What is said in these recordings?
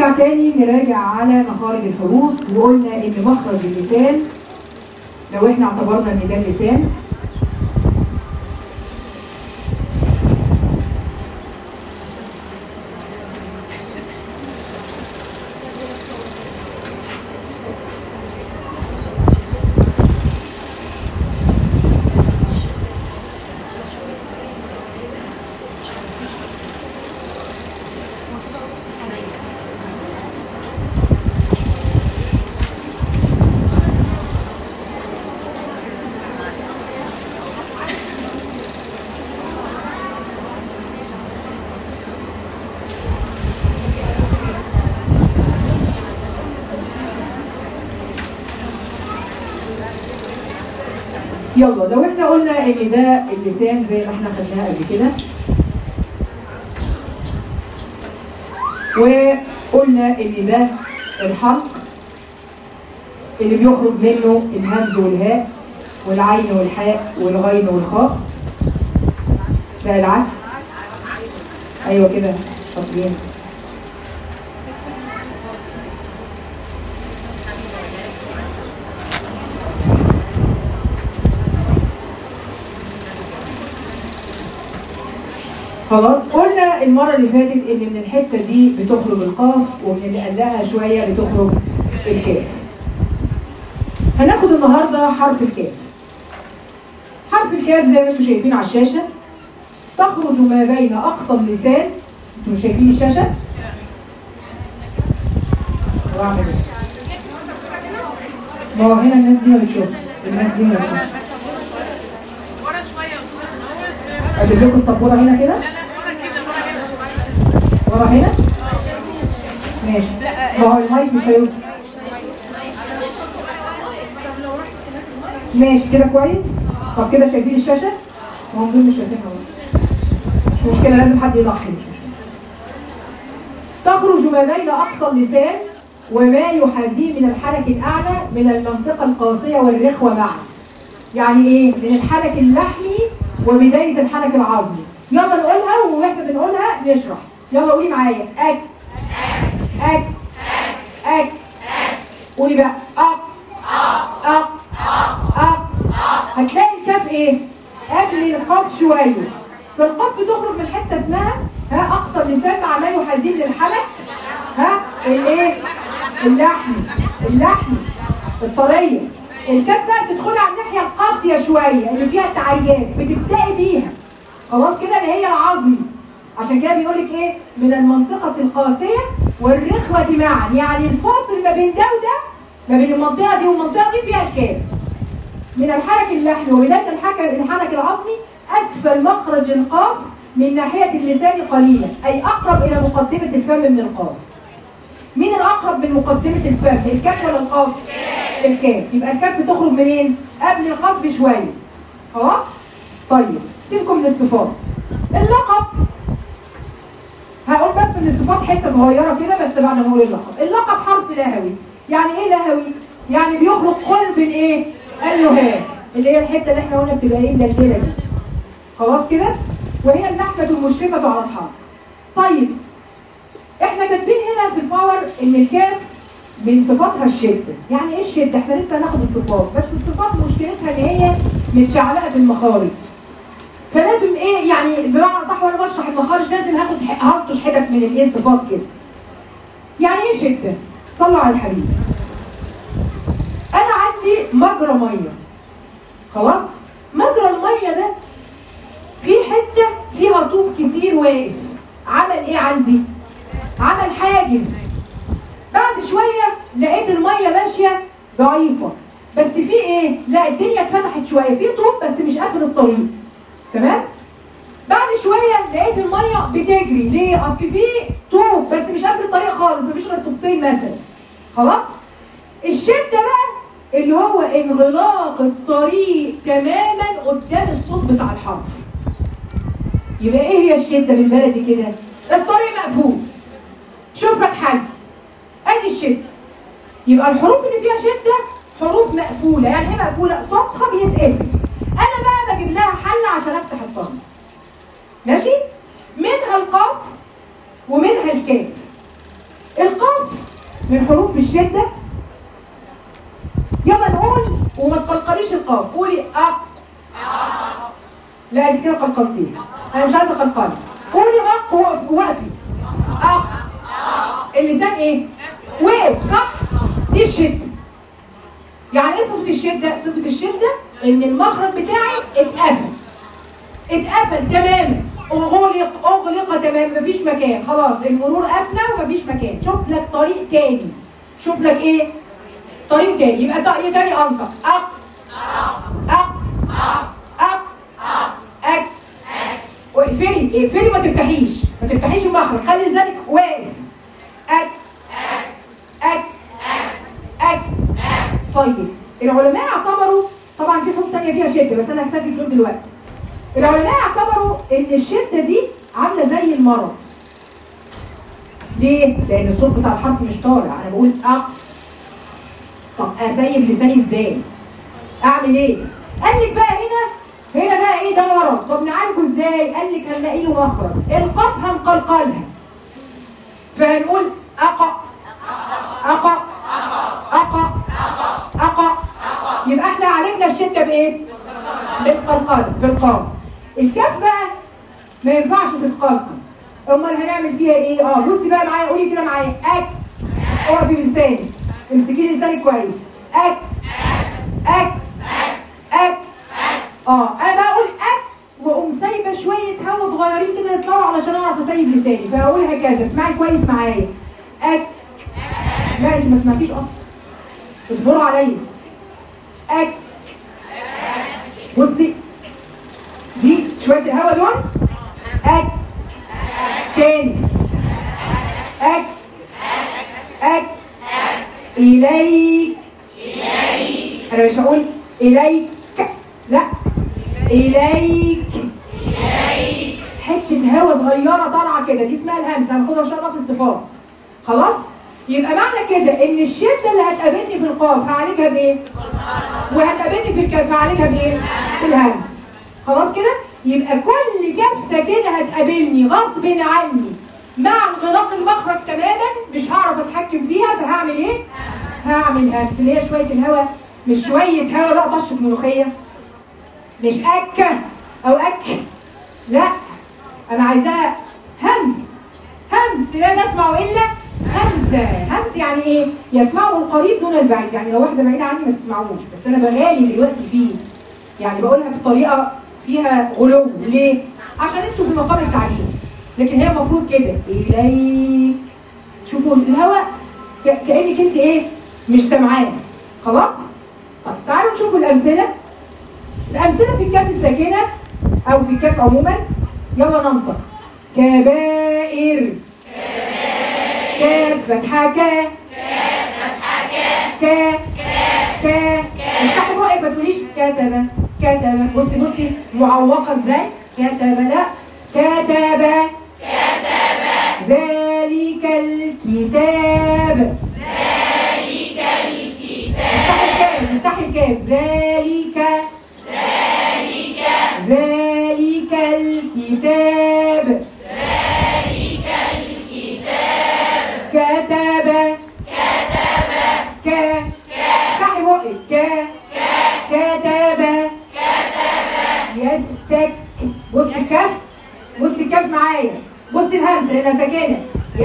نرجع تاني نراجع على مخارج الحروف وقلنا ان مخرج اللسان لو احنا اعتبرنا ان ده اللسان يلا لو احنا قلنا ان ده اللسان زي ما احنا خدناها قبل كده وقلنا ان ده الحلق اللي بيخرج منه الهمز والهاء والعين والحاء والغين والخاء ده العكس ايوه كده شاطرين خلاص قلنا المرة اللي فاتت ان من الحتة دي بتخرج القاف ومن اللي قبلها شوية بتخرج الكاف هناخد النهاردة حرف الكاف حرف الكاف زي ما انتم شايفين على الشاشة تخرج ما بين اقصى اللسان انتم شايفين الشاشة؟ واعمل ايه؟ ما هو هنا الناس دي ما بتشوف الناس دي ما بتشوف ورا شويه يا استاذ اجيب لكم السبورة هنا كده لا ورا كده ورا كده ورا هنا ماشي ما هو المايك مش هيوصل ماشي كده كويس طب كده شايفين الشاشة ما هم دول مش شايفينها برضه. مش مشكلة لازم حد يضحي مش مشكلة. تخرج ما بين أقصى اللسان وما يحاذيه من الحنك الأعلى من المنطقة القاسية والرخوة معا يعني إيه؟ من الحنك اللحمي وبداية الحنك العظمي يلا نقولها واحنا بنقولها نشرح يلا قولي معايا أك أك أك قولي بقى أك أك أك هتلاقي الكاف إيه؟ قبل القاف شوية فالقاف بتخرج من حتة اسمها ها أقصى اللسان مع ما يحاذيه للحلق ها الإيه؟ اللحم اللحم الطرية الكاف بقى بتدخلي على الناحية القاسية شوية اللي فيها تعريات بتبدأي بيها خلاص كده اللي هي العظمي عشان كده بيقول لك ايه من المنطقة القاسية والرخوة معا يعني الفاصل ما بين ده وده ما بين المنطقة دي والمنطقة دي فيها الكاف من الحنك اللحمي وبداية الحنك الحنك العظمي أسفل مخرج القاف من ناحية اللسان قليلا أي أقرب إلى مقدمة الفم من القاف مين الأقرب من مقدمة الفم الكاف ولا القاف؟ الكاف يبقى الكاف بتخرج منين؟ قبل القاف بشوية خلاص؟ طيب سيبكم من الصفات اللقب هقول بس ان الصفات حته صغيره كده بس بعد ما اقول اللقب اللقب حرف لهوي يعني ايه لهوي يعني بيخرج قلب الايه اللهاب اللي هي الحته اللي احنا قلنا بتبقى ايه مدلدله دي خلاص كده وهي اللحمه المشرفه على الحرف طيب احنا كاتبين هنا في الباور ان الكاف من صفاتها الشده يعني ايه الشده احنا لسه هناخد الصفات بس الصفات مشكلتها ان هي متشعلقه في المخارج فلازم ايه يعني بمعنى صح وانا بشرح المخارج لازم هاخد ح- هلطش حتت من الايه الصفات كده يعني ايه شده صلوا على الحبيب انا عندي مجرى ميه خلاص مجرى الميه ده في حته فيها طوب كتير واقف عمل ايه عندي عمل حاجز بعد شويه لقيت الميه ماشيه ضعيفه بس في ايه لا الدنيا اتفتحت شويه في طوب بس مش قافل الطريق تمام بعد شويه لقيت الميه بتجري ليه اصل في طوب بس مش قافل الطريق خالص مفيش غير طوبتين مثلا خلاص الشده بقى اللي هو انغلاق الطريق تماما قدام الصوت بتاع الحرف يبقى ايه هي الشده بالبلدي كده الطريق مقفول شوف لك حل ادي الشده يبقى الحروف اللي فيها شده حروف مقفوله يعني ايه مقفوله صوتها بيتقفل انا بقى بجيب لها حل عشان افتح الطريق ماشي منها القاف ومنها الكاف القاف من حروف الشدة يلا نقول وما تقلقليش القاف قولي أ لا انت كده قلقلتيه انا مش عايزه قلقله قولي أ وقف- وقفي أ اللسان ايه؟ وقف صح؟ دي الشدة يعني ايه صفة الشدة؟ صفة الشدة ان المخرج بتاعي اتقفل اتقفل تماما اغلق اغلق تماما مفيش مكان خلاص المرور قافله ومفيش مكان شوف لك طريق تاني شوف لك ايه طريق تاني يبقى طريق تاني انطق اق اق اق اك واقفلي اقفلي ما تفتحيش ما تفتحيش المخرج خلي لسانك واقف اك اك اك طيب العلماء اعتبروا طبعا في حروف تانية فيها شدة بس انا هكتفي في دول دلوقتي العلماء اعتبروا ان الشدة دي عاملة زي المرض ليه؟ لأن الصوت بتاع الحرف مش طالع أنا بقول أق طب أسيب لساني إزاي؟ أعمل إيه؟ قال لك بقى هنا هنا بقى إيه ده مرض طب نعالجه إزاي؟ قال لك هنلاقي له مخرج القاف هنقلقلها فهنقول أقع أقع أقع أقع يبقى احنا عالجنا الشدة بإيه؟ بالقلقلة بالقاف الكاف بقى ما ينفعش تتقلقل امال هنعمل فيها ايه اه بصي بقى معايا قولي كده معايا اك اقفي بلسانك امسكي لي لسانك كويس اك اك اك اه انا بقى اقول اك واقوم سايبه شويه هوا صغيرين كده يطلعوا علشان اعرف اسيب لساني فاقول هكذا اسمعي كويس معايا اك لا انت ما سمعتيش اصلا اصبروا عليا اك بصي دي شويه الهوا دول اك تاني أك أك إليك أنا مش هقول إليك لا إليك حتة هوا صغيرة طالعة كده دي اسمها الهمسة هناخدها إن شاء الله في الصفات خلاص؟ يبقى معنى كده إن الشدة اللي هتقابلني في القاف هعالجها بإيه؟ وهتقابلني في الكاف هعالجها بإيه؟ في الهمس خلاص كده؟ يبقى كل كبسة كده هتقابلني غصب عني مع انغلاق المخرج تماما مش هعرف اتحكم فيها فهعمل ايه؟ هعمل همس اللي هي شوية الهواء مش شوية هواء لا طشة ملوخية مش أكة أو أك لا أنا عايزاها همس همس لا نسمع إلا همسة همس يعني إيه؟ يسمعه القريب دون البعيد يعني لو واحدة بعيدة عني ما تسمعوش بس أنا بغالي دلوقتي فيه يعني بقولها بطريقة فيها غلو ليه؟ عشان انتوا في مقام التعليم لكن هي المفروض كده إليك شوفوا الهواء ك- كأنك انت ايه؟ مش سامعاه خلاص؟ طيب تعالوا نشوفوا الأمثلة الأمثلة في الكاف الساكنة أو في الكاف عموما يلا ننطق كبائر كاف فتحة كا كا كا افتحي بقك ما تقوليش كتب كتب بصي بصي معوقة ازاي كتب لا كتب ذلك الكتاب ذلك الكتاب افتحي الكاف ذلك ذلك الكتاب ذلك الكتاب كتب ك افتحي بقك ك كتب يستك بص الكف بص الكف معايا بص الهمزه لانها ساكنه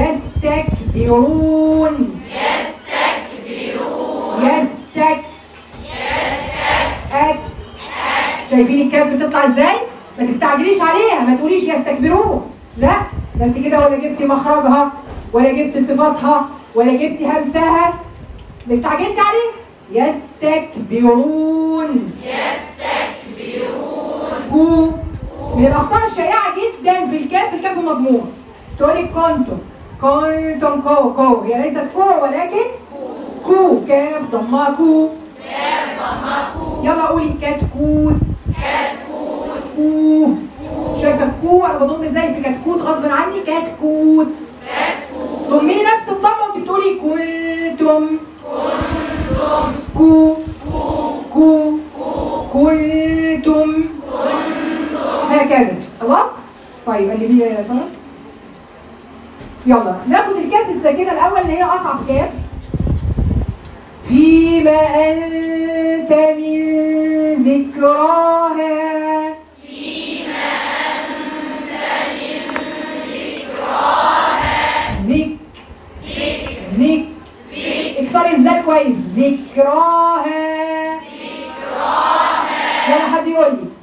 يستكبرون يستكبرون يستك أك شايفين الكاف بتطلع ازاي؟ ما تستعجليش عليها ما تقوليش يستكبرون لا ده انت كده ولا جبتي مخرجها ولا جبتي صفاتها ولا جبتي همسها استعجلتي عليه يستكبرون يستكبرون من الاخطاء الشائعه جدا في الكاف الكاف المضموم تقول لك كنتم كنتم كو كو هي ليست كو ولكن كو كاف ضمها كو يلا قولي كتكوت كتكوت كو شايفه كو انا بضم ازاي في كتكوت غصب عني كتكوت ضمي نفس الضمه وانت بتقولي كنتم كو كو كنتم هكذا خلاص طيب اللي بيه يا ترى يلا ناخد الكاف الساكنه الاول اصعب كاف فيما انت من ذكراها ذك ذك اكسر الزال كويس ذكراها يلا حد يقول لي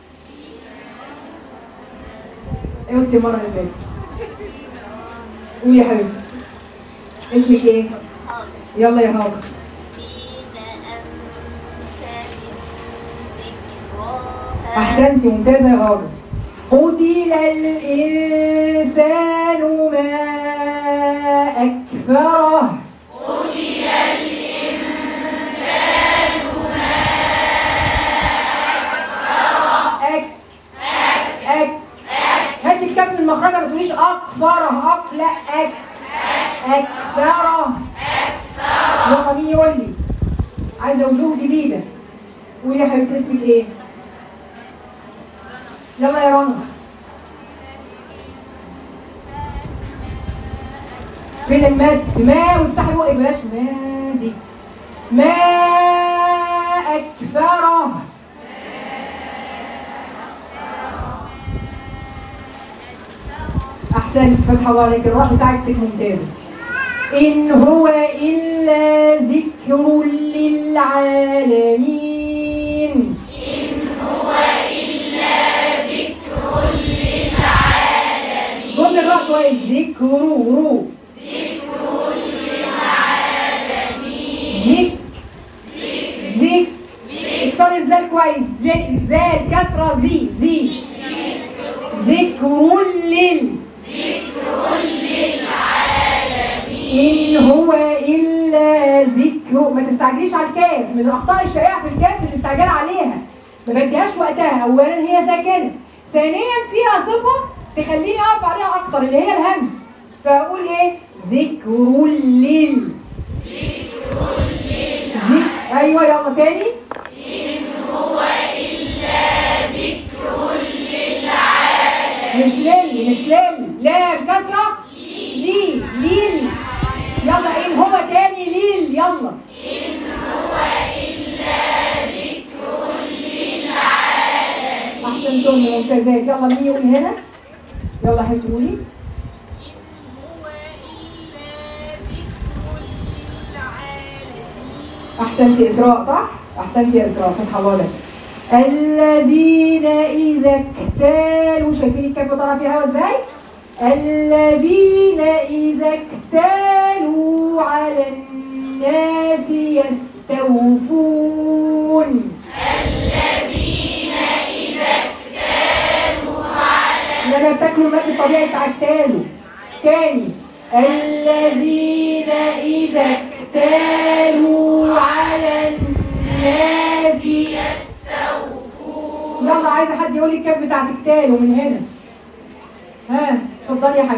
ايه قلتي المره اللي فاتت قولي يا حبيبتي اسمك ايه يلا يا هاجر احسنتي ممتازه يا هاجر قتل الانسان ما اكفره أك أك هاتي الكاف من مخرجها ما تقوليش أكفره أك لا أك أكفره يلا مين يقول لي عايزة وجوه جديدة قولي يا حبيبتي اسمك إيه؟ يلا يا رنا فين المد؟ ما وافتحي بقى بلاش ما دي ما أكفره احسنت فتح الله عليك الروح بتاعتك ممتازه ان هو الا ذكر للعالمين ان هو الا ذكر للعالمين جمله الروح كويس ذكر رو ذك ذك اكسر الزال كويس ذك زال كسره ذي ذي ذكر لل إن هو إلا ذكر ما تستعجليش على الكاف من الأخطاء الشائعة في الكاف الاستعجال عليها ما بديهاش وقتها أولا هي ساكنة ثانيا فيها صفة تخليني أقف عليها أكتر اللي هي الهمس فأقول إيه ذكر لل ذك- أيوه يلا تاني مش ليل مش ليل لا بكسرة ليل ليل يلا إن هو تاني ليل يلا أحسنتم ممتازات يلا مين يقول هنا يلا هتقولي أحسنتي إسراء صح؟ أحسنتي يا إسراء فتح الله لك الذين إذا اكتالوا شايفين الكلمة طالعة فيها هوا إزاي؟ الذين إذا اكتالوا على الناس يستوفون لما بتاكلوا الماء الطبيعي بتاع اكتالوا تاني الذين إذا اكتالوا على الناس يستوفون يلا عايزة حد يقول لي الكام بتاعت اكتالوا من هنا ها اتفضلي يا حاج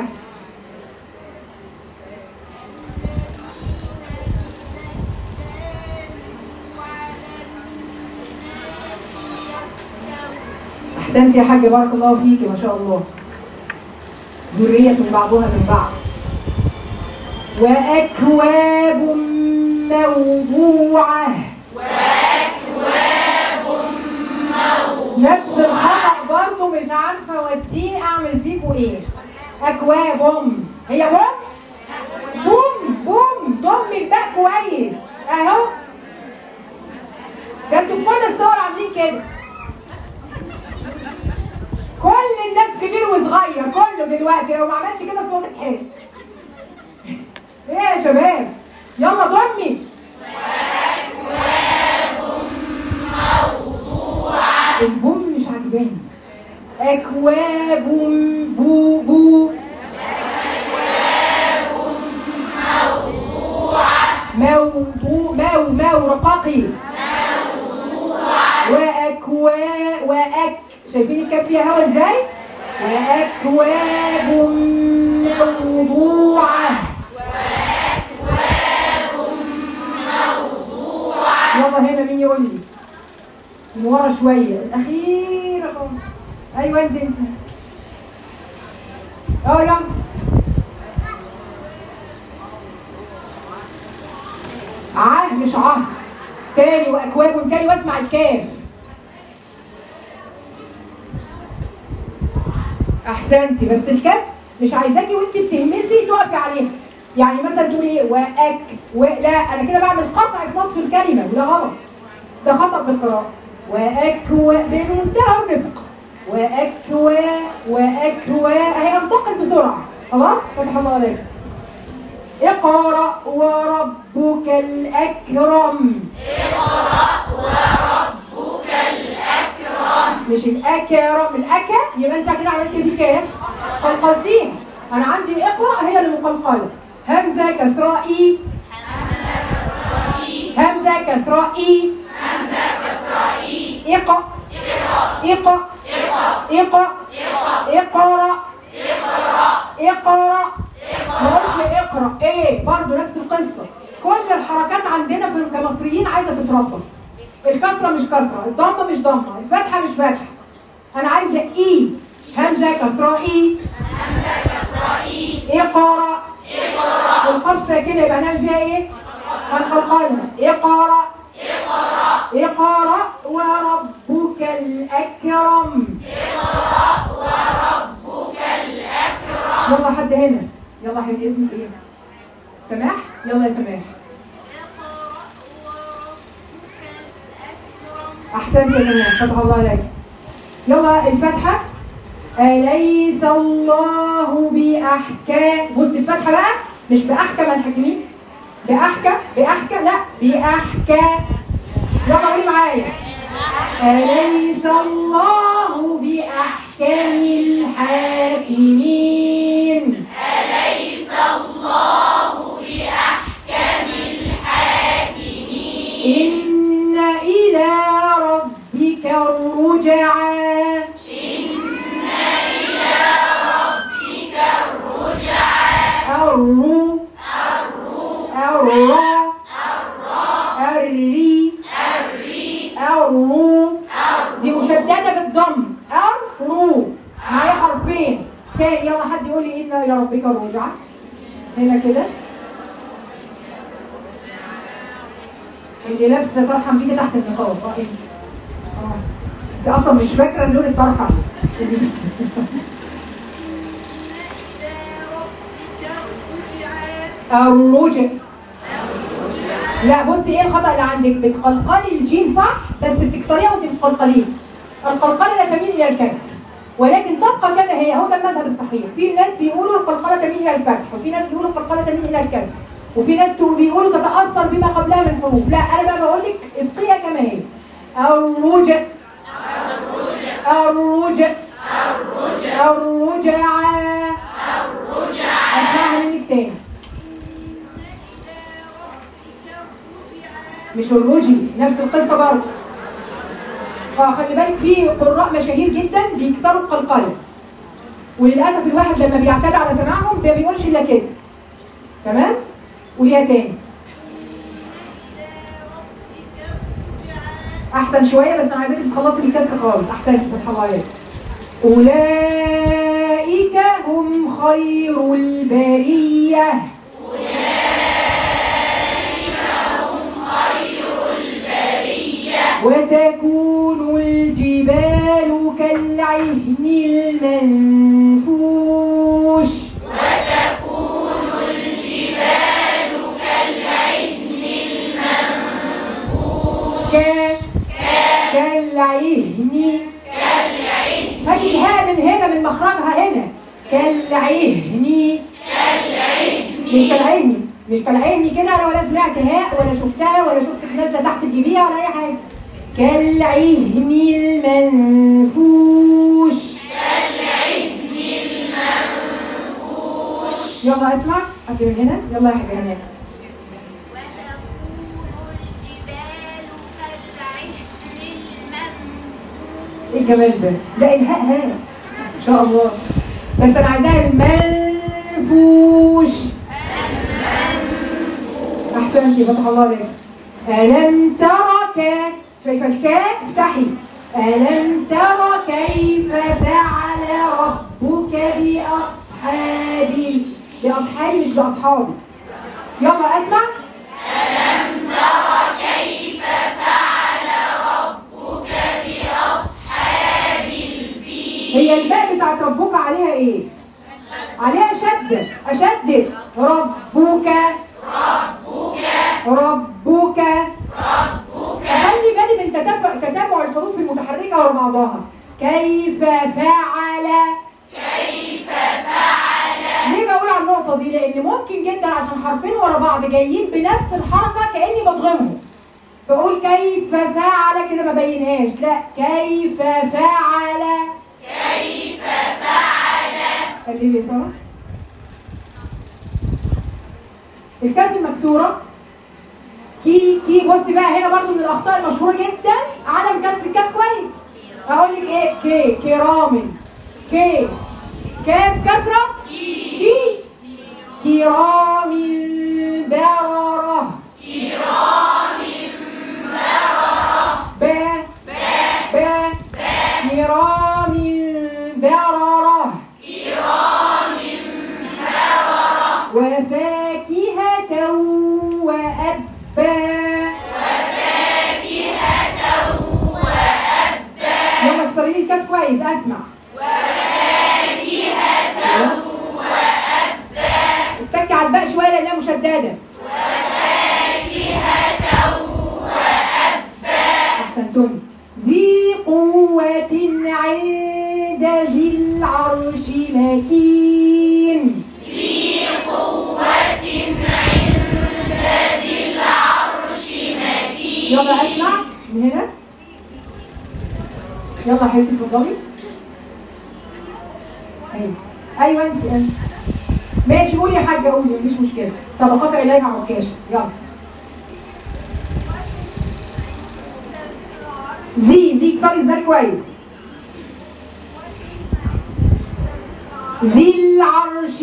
احسنتي يا حاج بارك الله فيكي ما شاء الله ذرية بعضها من بعض وأكواب موضوعة نفس الخطأ برضه مش عارفة وديه أعمل فيكوا إيه أكواب هي بوم بوم بوم ضم الباء كويس أهو ده انتوا في كل الصور عاملين كده كل الناس كبير وصغير كله دلوقتي لو ما عملش كده صوت اتحرق ايه يا شباب يلا ضمي البوم مش عاجباني اكواب بو بو موضوع مو مو رقاقي وأكوا وأك شايفين الكاف فيها هوا ازاي؟ وأكواب موضوعة يلا هنا مين يقول لي؟ من ورا شوية الأخيرة خالص أيوه أنت أنت أه يلا ع مش ع تاني واكواب تاني واسمع الكاف احسنتي بس الكاف مش عايزاكي وانت بتهمسي تقفي عليها يعني مثلا تقولي ايه واك و... لا انا كده بعمل قطع في نصف الكلمه وده غلط ده خطا في القراءه واكوى بمنتهى الرفق واكوى واكوى اهي انتقل بسرعه خلاص فتح الله عليك اقرا وربك الاكرم مش الاكرم الاكا يبقى انت كده عملتي فيه كام قلقلتين انا عندي اقرا هي اللي مقلقله همزه كسراء اي همزه كسراء اي اقرا اقرا اقرا اقرا اقرا ما قلتش اقرا ايه برضه نفس القصه كل الحركات عندنا في كمصريين عايزه تتربط الكسره مش كسره الضمه مش ضمه الفتحه مش فتحه انا عايزه اي همزه كسراء اي اقرا والقاف ساكنه يبقى هنعمل فيها ايه؟ هنقلقلها اقرا اقرا وربك الاكرم يلا حد هنا يلا حد اسمك ايه؟ سماح يلا يا سماح احسنت يا سماح فتح الله عليك يلا الفتحه أليس الله بأحكام بص الفتحة بقى مش بأحكم الحاكمين بأحكم بأحكم لا بأحكام يلا قولي معايا أليس الله بأحكم الحاكمين إن إلى ربك الرجعى الرو الرا الري الرو دي مشددة بالضم الرو معايا حرفين تاني يلا حد يقول لي إن إلى ربك الرجعى هنا كده اللي لابسه طرحه مفيده تحت النقاب اه انت اه انت اصلا مش فاكره لون الطرحه الرجع لا بصي ايه الخطا اللي عندك بتقلقلي الجيم صح بس بتكسريها وانت بتقلقليها القلقله لا تميل الى الكسر ولكن تبقى كما هي هو ده المذهب الصحيح في ناس بيقولوا القلقله تميل الى الفتح وفي ناس بيقولوا القلقله تميل الى الكسر وفي ناس تو- بيقولوا تتاثر بما قبلها من حروف لا انا بقى بقول لك ابقيها كما هي الرجع الرجع الرجع اسمعها منك تاني مش الرجي نفس القصه برضه اه خلي بالك في قراء مشاهير جدا بيكسروا القلقله وللاسف الواحد لما بيعتاد على سماعهم ما بيقولش الا كده تمام قوليها تاني احسن شويه بس انا عايزاكي تخلصي بالكسر خالص احسن فتح الله عليك اولئك هم خير البريه وتكون الجبال كالعهن المنفوش ك- كالعهن هاتي الهاء من هنا من مخرجها هنا كالعهن مش كالعهن مش كالعهن كده انا ولا سمعت هاء ولا شفتها ولا شفتك نازله تحت تجيبيها ولا اي حاجه كالعهن المنفوش يلا اسمع هاتي من هنا يلا يا حاجه هناك ايه الجمال ده؟ لا الهاء هاء ان شاء الله بس انا عايزاها المنفوش احسنتي فتح الله عليك الم ترى كيف شايفه الكاف افتحي الم ترى كيف فعل ربك باصحابي باصحابي مش باصحابي يلا اسمع بتاعت ربك عليها ايه عليها شدة أشدد ربك ربك ربك خلي بالي من تتبع تتابع الحروف المتحركة ورا بعضها كيف فعل كيف فعل ليه بقول على النقطة دي؟ لأن ممكن جدا عشان حرفين ورا بعض جايين بنفس الحركة كأني بضغمهم فأقول كيف فعل كده ما بينهاش لا كيف فعل كيف فعل خليه لي سوا الكاف المكسورة كي كي بصي بقى هنا برضو من الاخطاء المشهوره جدا عدم كسر الكاف كويس اقول لك ايه كي كرام كي كاف كسره كي كرام برره كرام برره ب ب كرام برره كرام برره وفاكهة وأبا يلا اكسري لي الكاف كويس اسمع اتكي على الباء شويه لانها مشدده احسنتم ذي قوة عند ذي العرش مكين يلا اسمع من هنا يلا يا حبيبتي اتفضلي ايوه ايوه انت انت ماشي قولي يا حاجه قولي مفيش مشكله سبقك اليها عكاشه يلا زي زي كسري ازاي كويس ذي العرش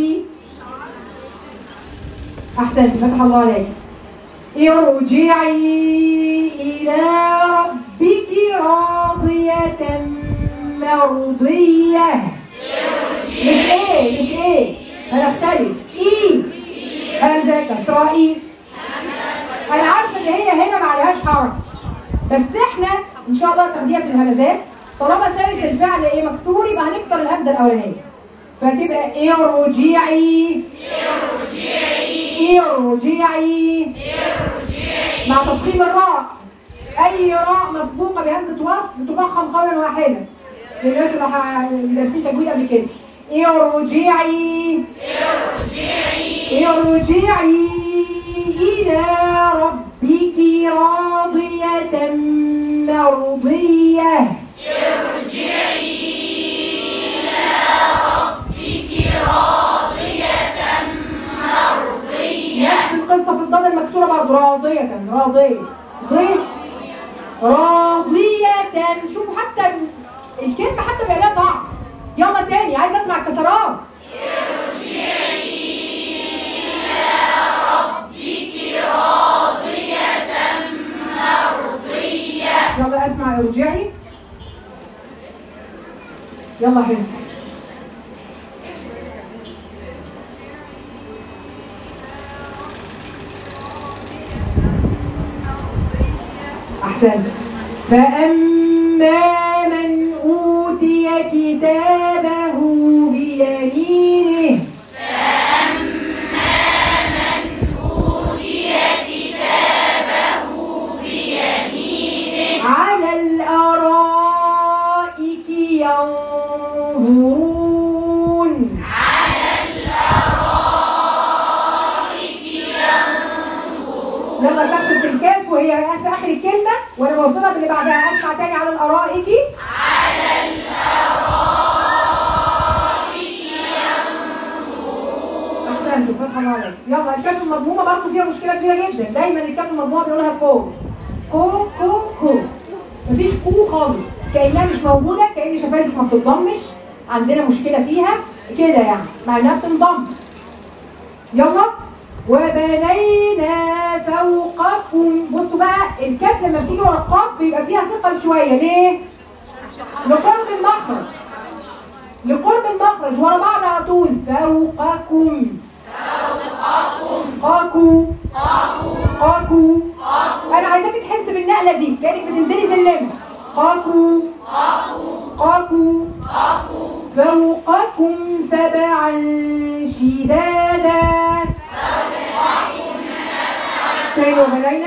احسنت فتح الله عليك ارجعي إلى ربك راضية مرضية مش ايه مش ايه هنختلف ايه همزة كسرة ايه انا عارفة ان هي هنا ما عليهاش حركة بس احنا ان شاء الله تاخديها في الهمزات طالما ثالث الفعل ايه مكسور يبقى هنكسر الهمزة الاولانية فتبقى ارجعي ارجعي مع تفخيم الراء اي راء مسبوقه بهمزه وصف تفخم قولا واحدا للناس اللي ح- اللي دارسين تجويد قبل كده ارجعي ارجعي الى ربك راضيه مرضيه نفس القصة في الضاد المكسورة برضه راضية راضية ضي راضية شوفوا حتى ال- الكلمة حتى بقى لها طعم يلا تاني عايز اسمع الكسرات يلا اسمع ارجعي يلا يا حبيبتي أحسن فأما من أوتي كتابه بيمينه على الأرائك ينظرون يلا كسرة الكاف وهي في آخر الكلمة وأنا بوصلها باللي بعدها أسمع تاني على الأرائك أحسنت فتح الله عليك يلا الكاف المضمومة برضه فيها مشكلة كبيرة جدا دايما الكاف المضمومة بنقولها كو كو كو كو مفيش كو خالص كأنها مش موجودة كأن شفايفك ما بتتضمش عندنا مشكلة فيها كده يعني مع إنها بتنضم يلا وبنينا فوقكم بصوا بقى الكاف لما بتيجي ورا القاف بيبقى فيها ثقل شويه ليه؟ لقرب المخرج لقرب المخرج ورا بعض على طول فوقكم قاكو قاكو انا عايزاك تحس بالنقله دي كانك بتنزلي سلمه قاكو قاكو فوق تاني وبنينا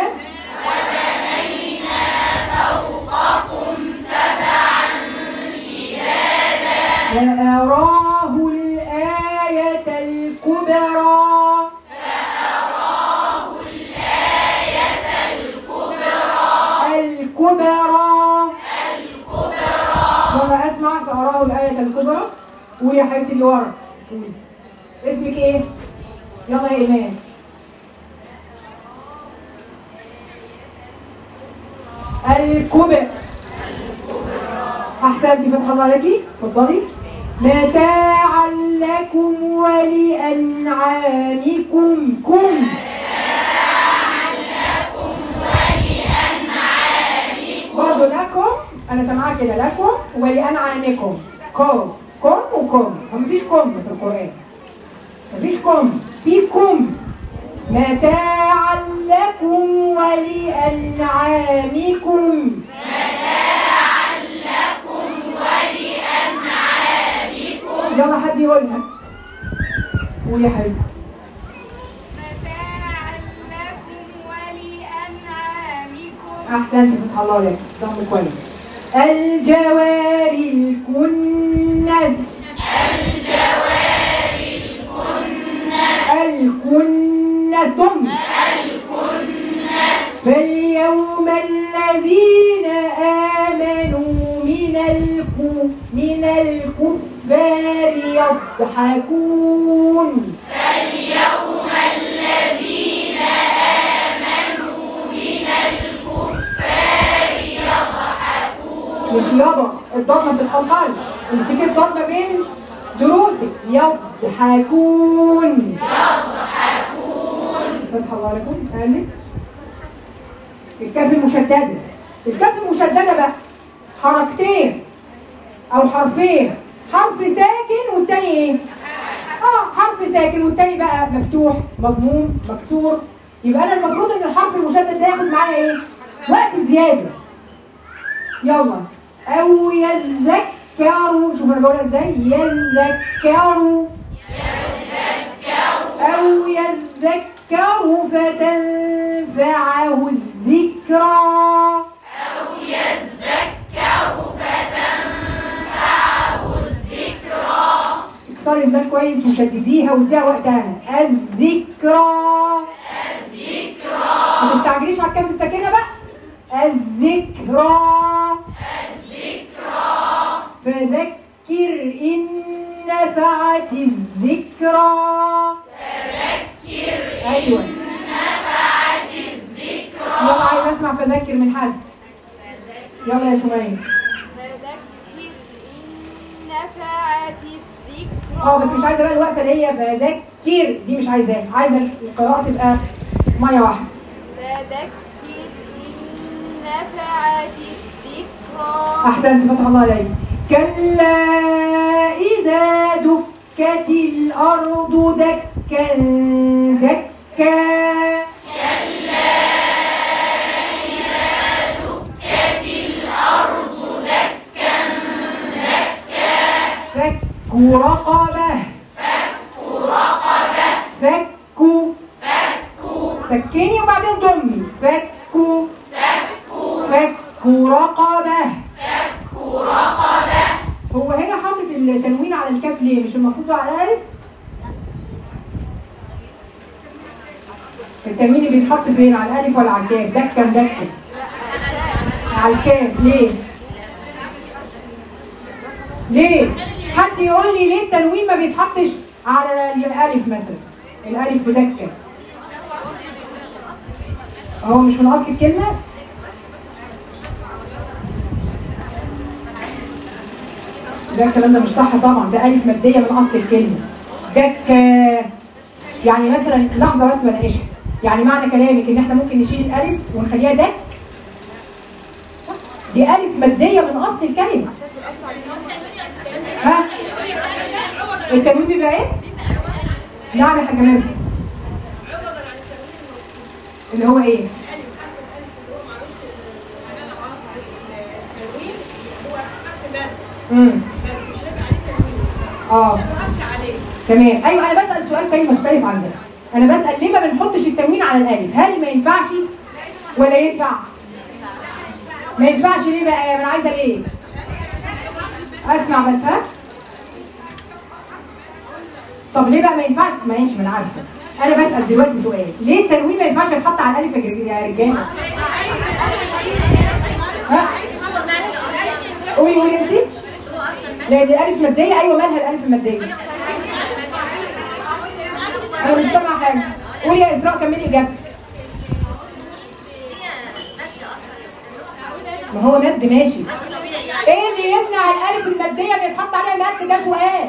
فأراه الآية الكبرى الكبرى يلا اسمع فأراه الآية الكبرى قولي يا حبيبتي اللي ورا قولي. اسمك ايه؟ يلا يا إيمان الكبر أحسنتي فتح الله عليكي اتفضلي متاعا لكم ولأنعامكم كم برضه لكم انا سامعاها كده لكم ولانعامكم كم كم وكم هو مفيش كم في القران مفيش كم في كم متاعا لكم ولانعامكم يلا حد يقولها قولي يا حبيبتي متاعا لكم ولأنعامكم احسنت فتح الله عليك ضم كويس الجوار الكنس الجوار الكنس ضم فاليوم الذين آمنوا من الكو من الكفار يضحكون مش يابا الضمه ما تتقطعش امسكي الضمه بين دروسك يضحكون يضحكون فتح الله عليكم قالت الكاف المشدده الكاف المشدده بقى حركتين او حرفين حرف ساكن والتاني ايه اه حرف ساكن والتاني بقى مفتوح مضموم مكسور يبقى انا المفروض ان الحرف المشدد ده ياخد معايا ايه وقت زياده يلا او يذكروا شوف انا بقولها ازاي يذكروا او يذكروا فتنفعه الذكرى او يذكروا فتنفعه الذكرى اكسري الذال كويس وشدديها واديها وقتها الذكرى ما تستعجليش على الكاف الساكنه بقى الذكرى الذكرى فذكر إن نفعت الذكرى فذكر أيوة إن نفعت الذكرى يلا عايز أسمع فذكر من حد يلا يا سمية فذكر إن نفعت الذكرى اه بس مش عايزة بقى الوقفة اللي هي فذكر دي مش عايزاها عايزة القراءة تبقى مية واحدة فذكر إن نفعت الذكرى أحسنت فتح الله عليك كلا إذا دكت الأرض دكا دكا فك رقبة فك رقبة فك سكني وبعدين ضمي فك فك رقبة هو هنا حاطط التنوين على الكاف ليه؟ مش المفروض على الألف؟ التنوين اللي بيتحط فين؟ على الألف ولا على الكاف؟ دكة دكة على الكاف ليه؟ ليه؟ حد يقول لي ليه التنوين ما بيتحطش على الألف مثلا؟ الألف بدكة هو مش من أصل الكلمة؟ ده الكلام ده مش صح طبعا ده ألف مادية من أصل الكلمة دكة يعني مثلا لحظة بس بناقشها يعني معنى كلامك إن إحنا ممكن نشيل الألف ونخليها دك دي ألف مادية من أصل الكلمة ها التنوين بيبقى إيه؟ نعم يا حاجة مازن اللي هو إيه؟ امم اه تمام ايوه انا بسال سؤال تاني مختلف عن ده انا بسال ليه ما بنحطش التنوين على الالف هل ما ينفعش ولا ينفع ما ينفعش ليه بقى انا عايزه ليه اسمع بس ها طب ليه بقى ما ينفعش ماشي ما انا عارفه انا بسال دلوقتي سؤال ليه التنوين ما ينفعش يتحط على الالف يا رجال- يا رجاله ها قولي قولي انت لان الالف ماديه ايوه مالها الالف الماديه انا مش سامعه حاجه قولي يا اسراء كملي اجابتك ما هو مد ماشي ايه اللي يمنع الالف الماديه ان يتحط عليها مد ده سؤال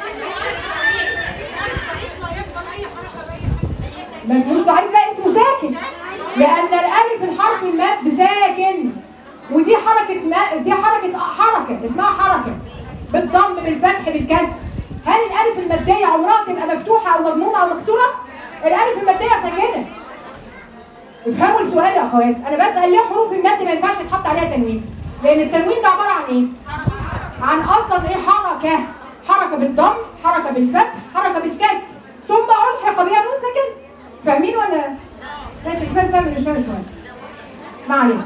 بس مش ضعيف بقى اسمه ساكن لان الالف الحرف المد ساكن ودي حركه ما دي حركه حركه اسمها حركه بالضم بالفتح بالكسر هل الالف الماديه عمرها تبقى مفتوحه او مضمومه او مكسوره الالف الماديه ساكنه افهموا السؤال يا اخوات انا بسال ليه حروف المد ما ينفعش يتحط عليها تنوين لان التنوين ده عباره عن ايه عن اصلا ايه حركه حركه بالضم حركه بالفتح حركه بالكسر ثم الحق بها نون ساكن فاهمين ولا ماشي كفايه فاهم مش فاهم شويه ما علينا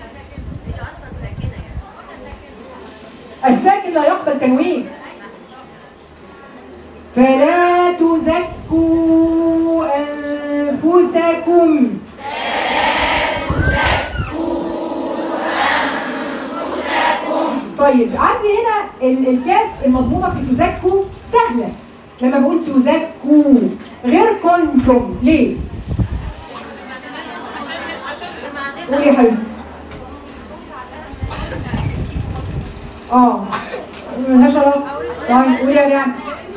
الساكن لا يقبل تنوين فلا تزكوا أنفسكم طيب عندي هنا ال- الكاف المضمومه في تزكوا سهله لما بقول تزكوا غير كنتم ليه؟ قولي يا حبيبي اه ملهاش علاقه طيب قولي يا ريان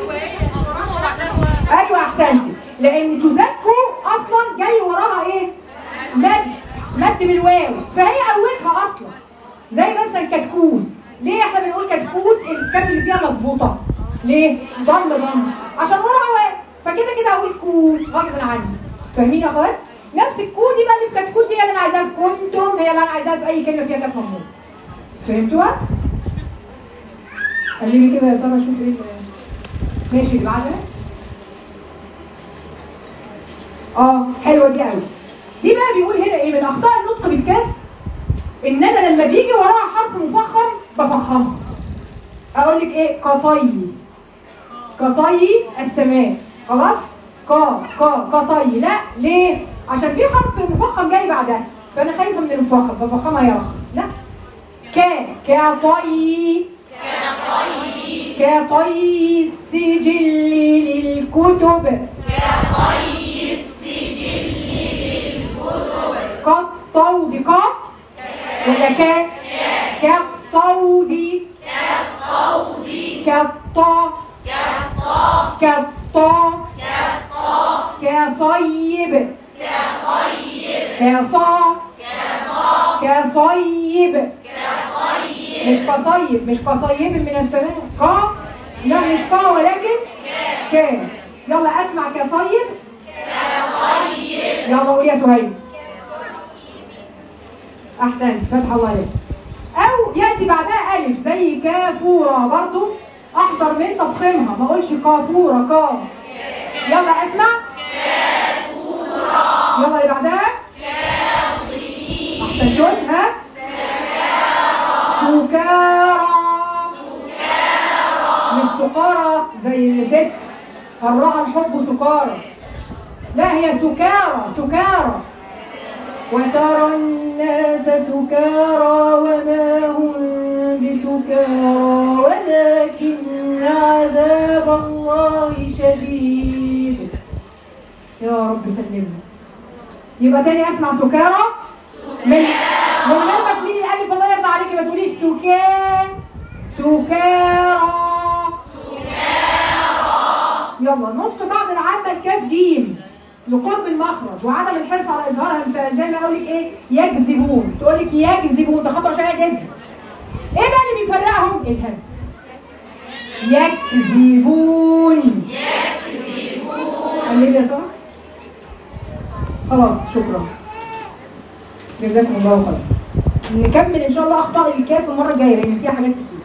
ايوه احسنتي لان تزكوا اصلا جاي وراها ايه مد مد بالواو فهي قوتها اصلا زي مثلا كتكوت ليه احنا بنقول كتكوت الكاف اللي فيها مظبوطه ليه ضم ضم عشان وراها واو فكده كده هقول كوت غصب عني فاهمين يا اخوات نفس الكود دي بقى اللي في كتكوت دي هي اللي انا عايزاها في كنتم هي اللي انا عايزاها في اي كلمه فيها كاف مضموم فهمتوها خليني كده يا ساره اشوف ايه اللي- ماشي اللي بعدها اه حلوه دي قوي دي بقى بيقول هنا ايه من اخطاء النطق بالكاف ان انا لما بيجي وراها حرف مفخم بفخمها اقول لك ايه قطي قطي السماء خلاص قا قا قطي لا ليه عشان في حرف مفخم جاي بعدها فانا خايفه من المفخم بفخمها يا رخ لا كا كطي كطي السجل للكتب كالطود كا ولا كا كالطود كالطا كالطا كصيب كصا كصيب مش كصيب مش كصيب من السماء قا لا مش قا ولكن كان يلا اسمع كصيب يلا قول يا سهيل احسنت فتح الله عليك او ياتي بعدها الف زي كافوره برضو احذر من تفخيمها ما اقولش كافوره كا يلا اسمع يلا اللي بعدها احسنتون ها سكارى مش سكارى زي ست الراء الحب سكارى لا هي سكارى سكارى وترى الناس سكارى وما هم بسكارى ولكن عذاب الله شديد يا رب سلمنا يبقى تاني اسمع سكارى من من غير ما تميلي الالف الله يرضى عليكي ما تقوليش سكان سكارى يلا نطق بعد العامة الكاف جيم لقرب المخرج وعدم الحرص على اظهارها مثال زي ما اقول لك ايه يكذبون تقول لك يكذبون ده خطأ شائع جدا ايه بقى اللي بيفرقهم الهمس يكذبون يكذبون يا ساره خلاص شكرا جزاكم الله خير نكمل ان شاء الله اخطاء الكاف المره الجايه لان فيها حاجات كتير